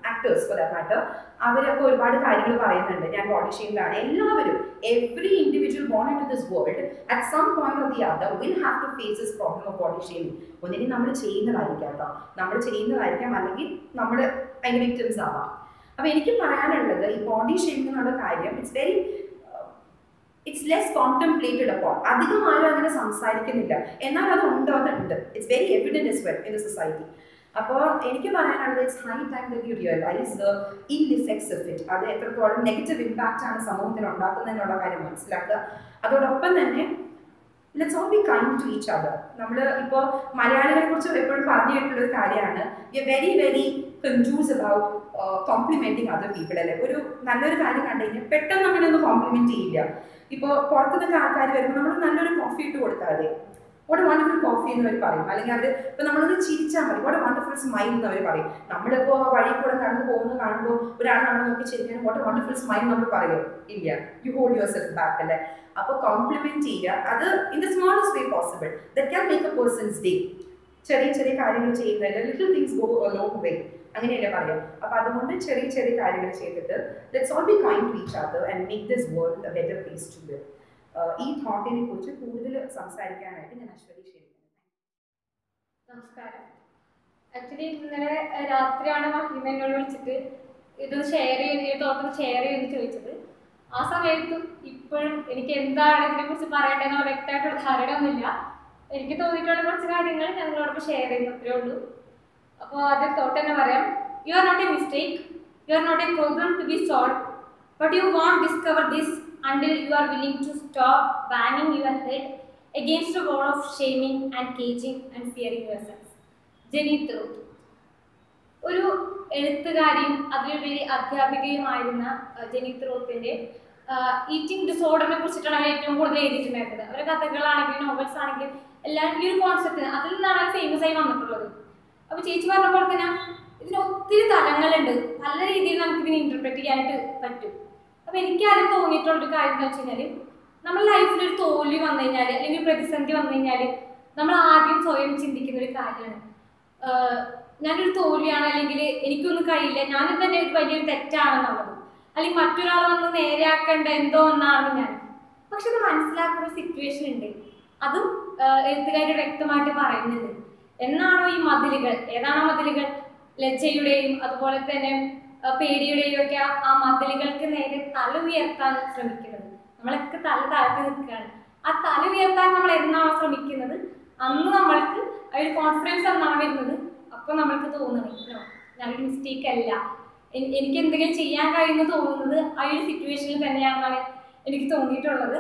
ആക്ടേഴ്സ് ഫോർ ദാറ്റ് മാറ്റർ അവരൊക്കെ ഒരുപാട് കാര്യങ്ങൾ പറയുന്നുണ്ട് ഞാൻ ബോഡി ഷെയിമിലാണ് എല്ലാവരും every individual born into this world at some point of the other will have to face this problem of body shaming ഒന്നിനും നമ്മൾ ചെയ്യുന്നതായിരിക്കാം കേട്ടോ നമ്മൾ ചെയ്യുന്നതായിരിക്കാം അല്ലെങ്കിൽ നമ്മൾ അതിന് വിക്ടിംസ് ആവാം അപ്പൊ എനിക്ക് പറയാനുള്ളത് ഈ ബോഡി ഷെയിമിംഗ് എന്നുള്ള കാര്യം it's very it's less contemplated അപ്പോൾ അധികം ആരും അങ്ങനെ സംസാരിക്കുന്നില്ല എന്നാൽ അത് ഉണ്ട് അതുണ്ട് it's very evident is well in the society അപ്പോൾ എനിക്ക് പറയാനുള്ളത് it's high time the you realise the in defects of it അത് എത്രത്തോളം നെഗറ്റീവ് ഇമ്പാക്റ്റ് ആണ് സമൂഹത്തിൽ ഉണ്ടാക്കുന്നതെന്നുള്ള കാര്യം മനസ്സിലാക്കുക അതോടൊപ്പം തന്നെ let's all be kind to each other നമ്മൾ ഇപ്പോൾ മലയാളികളെ കുറിച്ച് എപ്പോഴും പറഞ്ഞു കേട്ടുള്ള ഒരു കാര്യമാണ് we are very very confuse about complimenting other people അല്ലേ ഒരു നല്ലൊരു കാര്യം കണ്ടു കഴിഞ്ഞാൽ പെട്ടെന്ന് അങ്ങനെ ഒന്നും കോംപ്ലിമെന്റ് ചെയ്യില്ല ഇപ്പോൾ പുറത്തുനിന്നൊക്കെ ആൾക്കാർ വരുമ്പോൾ നമ്മൾ നല്ലൊരു കോഫി ഇട്ട് കൊടുത്താലേ വാട്ട് വണ്ടർഫുൾ കോഫി എന്ന് അവർ പറയും അല്ലെങ്കിൽ അവർ ഇപ്പം നമ്മളൊന്ന് ചിരിച്ചാൽ മതി വാട്ട് വണ്ടർഫുൾ സ്മൈൽ എന്ന് അവർ പറയും നമ്മളിപ്പോൾ വഴി കൂടെ കടന്നു പോകുന്നത് കാണുമ്പോൾ ഒരാൾ നമ്മളെ നോക്കി ചിരിക്കാൻ വാട്ട് വണ്ടർഫുൾ സ്മൈൽ നമ്മൾ പറയും ഇല്ല you hold yourself back അല്ലേ അപ്പോൾ കോംപ്ലിമെന്റ് ചെയ്യുക അത് in the smallest way possible that can make a person's day ചെറിയ ചെറിയ കാര്യങ്ങൾ ചെയ്യുന്നതിൽ little things go long way അങ്ങനെയല്ലേ പറയാം അപ്പൊ അതുകൊണ്ട് ചെറിയ ചെറിയ കാര്യങ്ങൾ ചെയ്തിട്ട് let's all be kind to each other and make this world a better place to live ഈ തോട്ടിനെ കുറിച്ച് കൂടുതൽ സംസാരിക്കാനായിട്ട് ഞാൻ അശ്വതി ക്ഷണിക്കുന്നു നമസ്കാരം ആക്ച്വലി ഇന്നലെ അഹ് രാത്രിയാണ് മഹിമ എന്നോട് വിളിച്ചിട്ട് ഇത് ഷെയർ ചെയ്ത് ഈ തോട്ടം ഷെയർ ചെയ്യുമെന്ന് ചോദിച്ചത് ആ സമയത്തും ഇപ്പോഴും എനിക്ക് എന്താണ് ഇതിനെ കുറിച്ച് പറയേണ്ടതെന്നുള്ള വ്യക്തമായിട്ടുള്ള ധാരണയൊന്നുമില്ല എനിക്ക് തോന്നിയിട്ടുള്ള കുറച്ച് കാര്യങ്ങൾ ഞങ്ങളോടൊപ്പം ഷെയർ ചെയ്യുന്നത്രേ ഉള്ളൂ അപ്പോൾ ആദ്യം തോട്ട് തന്നെ പറയാം you are not a mistake you are not a problem to be solve but you want discover this until you are willing to stop ബാങ്ങിങ് your head against a wall of shaming and caging and fearing yourself. Geneen Roth ഒരു എഴുത്തുകാരിയും അതിലുപരി അധ്യാപികയുമായിരുന്ന അഹ് Jeni ത്രൂത്തിന്റെ eating ഡിസോർഡറിനെ കുറിച്ചിട്ടാണ് അവർ ഏറ്റവും കൂടുതൽ എഴുതിയിട്ടുണ്ടായിരുന്നത് അവരുടെ കഥകളാണെങ്കിലും novels ആണെങ്കിലും എല്ലാം ഈ ഒരു കോൺസെപ്റ്റ് അതിൽ നിന്നാണ് അവർ ഫേമസ് ആയി വന്നിട്ടുള്ളത് അപ്പൊ ചേച്ചി പറഞ്ഞ പോലെ തന്നെ ഇതിന് ഒത്തിരി തലങ്ങളുണ്ട് പല രീതിയിൽ നമുക്ക് ഇതിനെ ഇന്റർപ്രറ്റ് ചെയ്യാനായിട്ട് പറ്റും അപ്പൊ എനിക്ക് ആദ്യം തോന്നിയിട്ടുള്ള ഒരു കാര്യം എന്ന് വെച്ച് കഴിഞ്ഞാല് നമ്മുടെ ലൈഫിൽ ഒരു തോൽവി വന്നു കഴിഞ്ഞാൽ അല്ലെങ്കിൽ ഒരു പ്രതിസന്ധി വന്നു കഴിഞ്ഞാൽ നമ്മൾ ആദ്യം സ്വയം ചിന്തിക്കുന്ന ഒരു കാര്യമാണ് ആഹ് ഞാനൊരു തോൽവിയാണ് അല്ലെങ്കിൽ എനിക്കൊന്നും കഴിയില്ല ഞാൻ തന്നെ ഒരു വലിയൊരു തെറ്റാണെന്നുള്ളത് അല്ലെങ്കിൽ മറ്റൊരാൾ വന്ന് നേരെയാക്കേണ്ട എന്തോ ഒന്നാണ് ഞാൻ പക്ഷെ അത് മനസ്സിലാക്കുന്ന സിറ്റുവേഷൻ ഉണ്ട് അതും ആഹ് എഴുത്തുകാരി വ്യക്തമായിട്ട് പറയുന്നുണ്ട് എന്നാണോ ഈ മതിലുകൾ ഏതാണോ മതിലുകൾ ലജ്ജയുടെയും അതുപോലെ തന്നെ ആഹ് പേടിയുടെയും ഒക്കെ ആ- ആ മതിലുകൾക്ക് നേരെ തല ഉയർത്താൻ ശ്രമിക്കുന്നത് നമ്മളൊക്കെ തല താഴ്ത്തി നിൽക്കുകയാണ് ആ തല ഉയർത്താൻ നമ്മൾ എന്നാണോ ശ്രമിക്കുന്നത് അന്ന് നമ്മൾക്ക് ആ ഒരു കോൺഫിഡൻസ് എന്നാണ് വരുന്നത് അപ്പൊ നമ്മൾക്ക് തോന്നണം "No, ഞാനൊരു മിസ്റ്റേക്ക് അല്ല എൻ- എനിക്ക് എന്തെങ്കിലും ചെയ്യാൻ കഴിയുമെന്ന് തോന്നുന്നത് ആ ഒരു സിറ്റുവേഷനിൽ തന്നെയാണെന്നാണ് എനിക്ക് തോന്നിയിട്ടുള്ളത്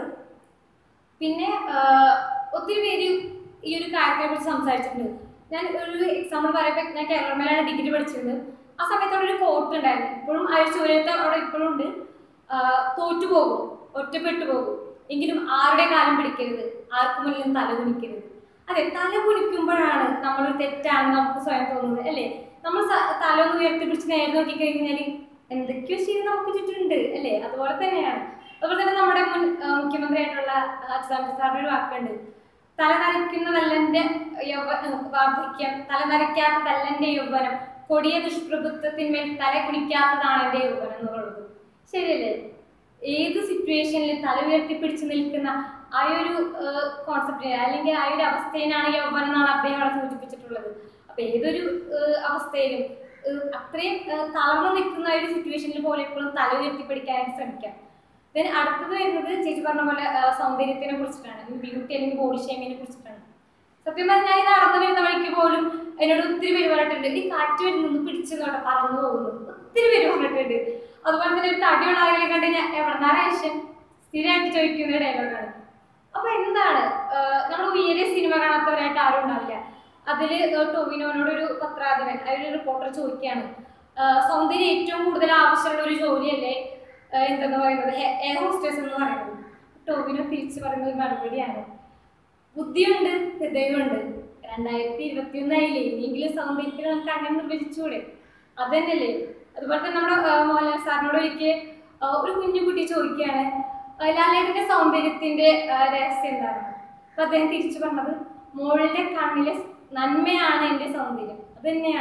പിന്നെ ആഹ്, ഒത്തിരി പേര് ഈ ഒരു കാര്യത്തെ കുറിച്ച് സംസാരിച്ചിട്ടുണ്ട് ഞാൻ ഒരു എക്സാമ്പിൾ പറയട്ടെ ഞാൻ കേരളമേലാണ് ഡിഗ്രി പഠിച്ചിരുന്നത് ആ സമയത്ത് അവിടെ ഒരു കോട്ട് ഉണ്ടായിരുന്നു ഇപ്പോഴും ആ ഒരു ചുരത്ത് അവിടെ ഇപ്പോഴും ഉണ്ട് ആഹ്, തോറ്റു പോകും ഒറ്റപ്പെട്ടു പോകും എങ്കിലും ആരുടെ കാലം പിടിക്കരുത് ആർക്കും മുന്നിലും തല കുനിക്കരുത് അതെ തല കുനിക്കുമ്പോഴാണ് നമ്മൾ തെറ്റാണെന്ന് നമുക്ക് സ്വയം തോന്നുന്നത് അല്ലേ നമ്മൾ സ- തല ഒന്ന് ഉയർത്തി പിടിച്ച് നേരെ നോക്കി കഴിഞ്ഞാൽ എന്തൊക്കെയോ ശരി നമുക്ക് ചുറ്റുമുണ്ട് അല്ലേ അതുപോലെ തന്നെയാണ് അതുപോലെ തന്നെ നമ്മുടെ മുൻ ആ, മുഖ്യമന്ത്രിയായിട്ടുള്ള അച്യുതാനന്ദ സാറിന്റെ ഒരു വാക്കുണ്ട് തല നരയ്ക്കുന്ന തല്ലന്റെ യൗവ വാർദ്ധക്യം തല നരയ്ക്കാത്ത തല്ലന്റെ യൗവനം കൊടിയ ദുഷ്പ്രഭുത്വത്തിന്മേൽ തല കുനിക്കാത്തതാണ് എന്റെ യൗവനം എന്നുള്ളത് ശരിയല്ലേ ഏത് സിറ്റുവേഷനിൽ തല ഉയർത്തിപ്പിടിച്ച് നിൽക്കുന്ന ആ ഒരു കോൺസെപ്റ്റിനെ അല്ലെങ്കിൽ ആ ഒരു അവസ്ഥയിനാണ് യൗവനം എന്നാണ് അദ്ദേഹം അവിടെ സൂചിപ്പിച്ചിട്ടുള്ളത് അപ്പൊ ഏതൊരു ഏഹ്, അവസ്ഥയിലും ഏഹ്, അത്രയും ഏഹ്, തളർന്നു നിൽക്കുന്ന ആ ഒരു സിറ്റുവേഷനിൽ പോലെ എപ്പോഴും തല ഉയർത്തിപ്പിടിക്കാനായിട്ട് ശ്രമിക്കാം ദെൻ അടുത്തത് വരുന്നത് ചേച്ചി പറഞ്ഞ പോലെ ഏഹ്, സൗന്ദര്യത്തിനെ കുറിച്ചിട്ടാണ് ബ്യൂട്ടി അല്ലെങ്കിൽ ബോഡി ഷേമിനെ കുറിച്ചിട്ടാണ് സത്യം പറഞ്ഞാൽ ഈ നടന്നു വരുന്ന വഴിക്ക് പോലും എന്നോട് ഒത്തിരി പേര് പറഞ്ഞിട്ടുണ്ട് ഈ കാറ്റ് വരുന്നു പിടിച്ചു നോട്ടെ പറന്നു പോകുന്നു ഒത്തിരി പേര് പറഞ്ഞിട്ടുണ്ട് അതുപോലെ തന്നെ ഒരു തടിയുള്ള ആളുകളെ കണ്ട് ഞാൻ എവിടെന്നാരാശം സ്ഥിരമായിട്ട് ചോദിക്കുന്ന ഒരു ഡയലോഗാണ് അപ്പൊ എന്താണ് നമ്മൾ ഉയരെ സിനിമ കാണാത്തവരായിട്ട് ആരും ഉണ്ടാവില്ല അതില് ഏഹ് ടൊവിനോനോട് ഒരു പത്രാധിപൻ അതിലൊരു റിപ്പോർട്ടർ ചോദിക്കുകയാണ് ഏഹ് സൗന്ദര്യം ഏറ്റവും കൂടുതൽ ആവശ്യമുള്ള ഒരു ജോലിയല്ലേ ഏഹ് എന്തെന്ന് പറയുന്നത് എയർ ഹോസ്റ്റേഴ്സ് എന്ന് പറയുന്നത് ടൊവിനോ തിരിച്ചു പറയുന്ന ഒരു മറുപടിയാണ് ബുദ്ധിയുണ്ട് ഹൃദയമുണ്ട് രണ്ടായിരത്തി ഇരുപത്തി ഒന്നായില്ലേ ഇനിയെങ്കിലും സൗന്ദര്യത്തിൽ നമുക്ക് അങ്ങനെ നിർവചിച്ചുകൂടെ അത് തന്നെയല്ലേ അതുപോലെ തന്നെ നമ്മുടെ ആ, മോഹൻലാൽ സാറിനോട് ഒരിക്കൽ ആ, ഒരു കുഞ്ഞു കുട്ടി ചോദിക്കുകയാണ് ആ, ലാലേട്ടന്റെ സൗന്ദര്യത്തിന്റെ ആ, രഹസ്യം എന്താണ് അപ്പൊ അദ്ദേഹം തിരിച്ചു പറഞ്ഞത് മോളുടെ കണ്ണിലെ നന്മയാണ് എന്റെ സൗന്ദര്യം അത് തന്നെയാണ്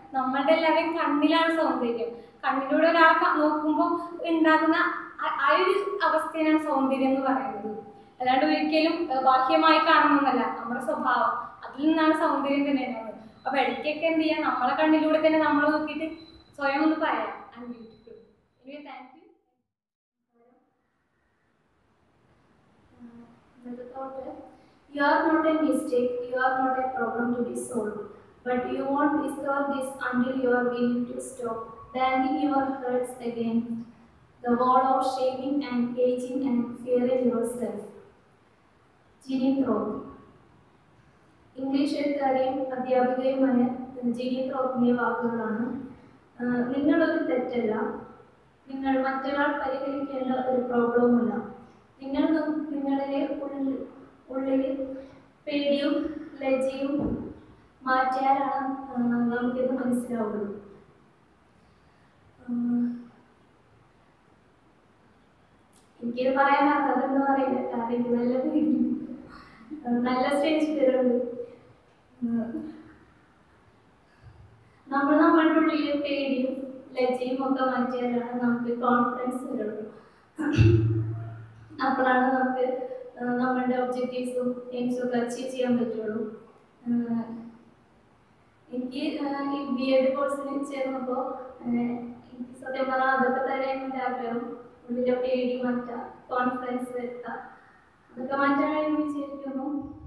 നമ്മളുടെ എല്ലാവരുടെയും കണ്ണിലാണ് സൗന്ദര്യം കണ്ണിലൂടെ ഒരാൾ നോക്കുമ്പോൾ ഉണ്ടാകുന്ന ആ- ആ ഒരു അവസ്ഥയാണ് സൗന്ദര്യം എന്ന് പറയുന്നത് അല്ലാണ്ട് ഒരിക്കലും ഏഹ്, ബാഹ്യമായി കാണുന്നതല്ല നമ്മുടെ സ്വഭാവം അതിൽ നിന്നാണ് സൗന്ദര്യം തന്നെ ഉണ്ടാവുന്നത് അപ്പൊ ഇടയ്ക്കൊക്കെ എന്ത് ചെയ്യാം നമ്മളെ കണ്ണിലൂടെ തന്നെ നമ്മൾ നോക്കിയിട്ട് സ്വയം ഒന്ന് പറയാം I beautiful anyway thank you the thought that you are not a mistake, you are not a problem to be solved. But you won't discover this until you are willing to stop banging your heads against the wall of shaming and caging and fearing yourself. Geneen Roth English എഴുത്തുകാരിയും അധ്യാപികയുമായ Geneen ത്രോത്തിൻ്റെ വാക്കുകളാണ് ആഹ് നിങ്ങളൊരു തെറ്റല്ല നിങ്ങൾ മറ്റൊരാൾ പരിഹരിക്കേണ്ട ഒരു പ്രോബ്ലവുമല്ല നിങ്ങൾ ന- നിങ്ങളിലെ ഉള്ളിൽ ഉള്ളിൽ പേടിയും ലജ്ജയും മാറ്റിയാലാണ് ആഹ് നമുക്കിത് മനസ്സിലാവുള്ളൂ ആഹ് എനിക്കിത് പറയാൻ അതെന്ന് പറയില്ല കാരണം എനിക്ക് നല്ല പേടി നല്ല സ്റ്റേജ് പേരുണ്ട് നമ്മൾ നമ്മളുടെ ഉള്ളിൽ പേടിയും ലജ്ജയും ഒക്കെ മാറ്റിയാലാണ് നമുക്ക് കോൺഫിഡൻസ് വരുള്ളൂ അപ്പോഴാണ് നമുക്ക് ആ, നമ്മളുടെ ഒബ്ജക്റ്റീവ്സും എയിംസും ഒക്കെ അച്ചീവ് ചെയ്യാൻ പറ്റുള്ളൂ ആ, എനിക്ക് ആ, ഈ ബി എഡ് കോഴ്സിന് ചേർന്നപ്പോൾ എനിക്ക് സത്യം പറഞ്ഞാൽ അതൊക്കെ തന്നെ എൻ്റെ ആഗ്രഹം ഉള്ളിലെ പേടി മാറ്റുക കോൺഫിഡൻസ് വരുത്തുക അതൊക്കെ മാറ്റാൻ കഴിയുമെന്ന് വിചാരിക്കുന്നു